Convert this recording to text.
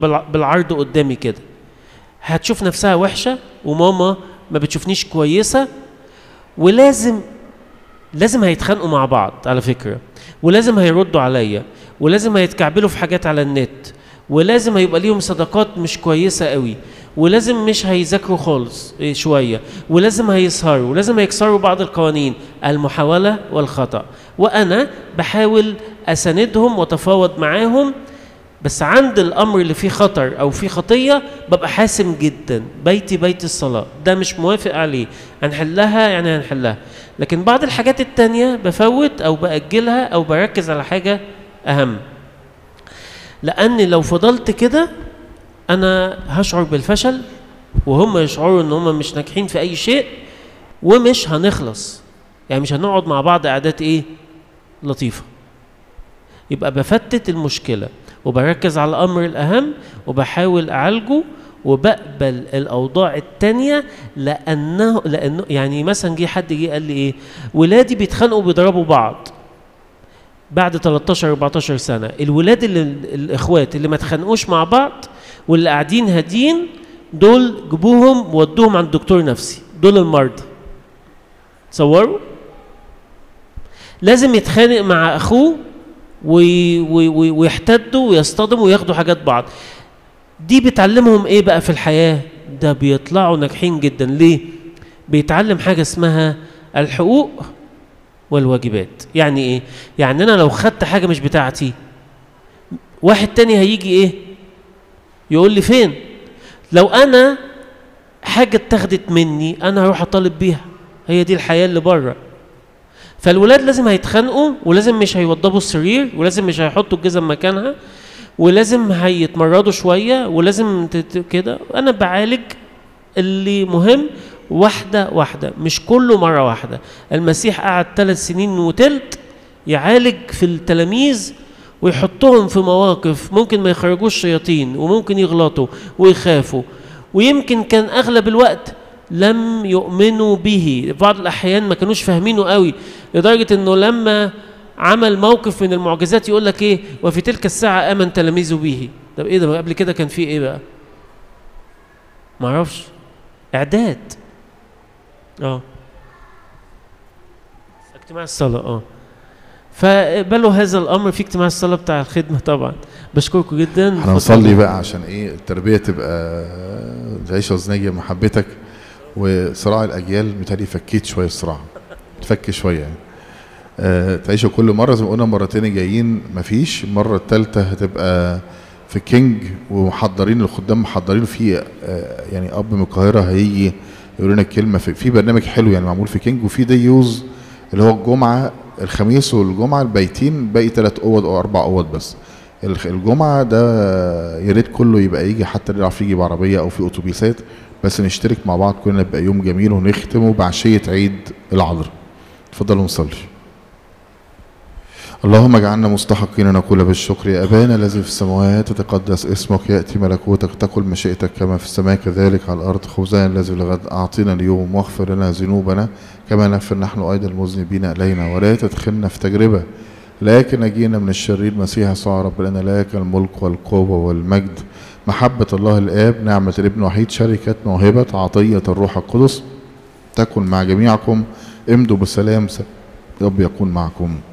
بالع- بالعرض قدامي كده هتشوف نفسها وحشه وماما ما بتشوفنيش كويسه ولازم لازم هيتخانقوا مع بعض على فكره ولازم هيردوا عليا ولازم هيتكعبلوا في حاجات على النت ولازم هيبقى ليهم صداقات مش كويسه قوي ولازم مش هيذاكروا خالص إيه، شويه ولازم هيسهروا ولازم هيكسروا بعض القوانين المحاوله والخطا وانا بحاول اساندهم واتفاوض معاهم بس عند الامر اللي فيه خطر او فيه خطيه ببقى حاسم جدا بيتي بيت الصلاه ده مش موافق عليه هنحلها يعني هنحلها لكن بعض الحاجات التانية بفوت او باجلها او بركز على حاجه اهم لان لو فضلت كده انا هشعر بالفشل وهم يشعروا ان هم مش ناجحين في اي شيء ومش هنخلص يعني مش هنقعد مع بعض قعدات ايه لطيفه يبقى بفتت المشكله وبركز على الامر الاهم وبحاول اعالجه وبقبل الاوضاع التانية لانه لانه يعني مثلا جه حد جه قال لي ايه ولادي بيتخانقوا بيضربوا بعض بعد 13 14 سنه الولاد اللي الاخوات اللي ما اتخانقوش مع بعض واللي قاعدين هادين دول جيبوهم ودوهم عند دكتور نفسي دول المرضى تصوروا لازم يتخانق مع اخوه وي وي وي ويحتدوا ويصطدموا وياخدوا حاجات بعض دي بتعلمهم ايه بقى في الحياه ده بيطلعوا ناجحين جدا ليه بيتعلم حاجه اسمها الحقوق والواجبات يعني ايه يعني انا لو خدت حاجه مش بتاعتي واحد تاني هيجي ايه يقول لي فين لو انا حاجه اتاخدت مني انا هروح اطالب بيها هي دي الحياه اللي بره فالولاد لازم هيتخانقوا ولازم مش هيوضبوا السرير ولازم مش هيحطوا الجزم مكانها ولازم هيتمردوا شويه ولازم تت- كده انا بعالج اللي مهم واحده واحده مش كله مره واحده المسيح قعد ثلاث سنين وتلت يعالج في التلاميذ ويحطهم في مواقف ممكن ما يخرجوش شياطين وممكن يغلطوا ويخافوا ويمكن كان اغلب الوقت لم يؤمنوا به في بعض الاحيان ما كانوش فاهمينه قوي لدرجه انه لما عمل موقف من المعجزات يقول لك ايه وفي تلك الساعه امن تلاميذه به طب ايه ده قبل كده كان في ايه بقى ما اعرفش اعداد اه اجتماع الصلاه اه فاقبلوا هذا الامر في اجتماع الصلاه بتاع الخدمه طبعا بشكركم جدا هنصلي بقى عشان ايه التربيه تبقى تعيش وزنيه محبتك وصراع الاجيال متهيألي فكيت شويه الصراع تفك شويه يعني آه تعيشوا كل مره زي ما قلنا مرتين جايين مفيش المره الثالثه هتبقى في كينج ومحضرين الخدام محضرين في آه يعني اب من القاهره هيجي يقول لنا الكلمه في, في برنامج حلو يعني معمول في كينج وفي دي يوز اللي هو الجمعه الخميس والجمعه البايتين باقي ثلاث اوض او اربع اوض بس الخ- الجمعه ده يا ريت كله يبقى يجي حتى اللي يعرف يجي بعربيه او في اتوبيسات بس نشترك مع بعض كلنا يبقى يوم جميل ونختمه بعشيه عيد العذراء اتفضلوا نصلي اللهم اجعلنا مستحقين أن نقول بالشكر يا أبانا الذي في السماوات تتقدس اسمك يأتي ملكوتك تقل مشيئتك كما في السماء كذلك على الأرض خبزنا الذي لغد أعطينا اليوم واغفر لنا ذنوبنا كما نغفر نحن أيضا المذنبين إلينا ولا تدخلنا في تجربة لكن نجينا من الشرير مسيح يسوع رب لنا لك الملك والقوة والمجد محبة الله الآب نعمة الابن وحيد شركة موهبة عطية الروح القدس تكن مع جميعكم امضوا بسلام رب يكون معكم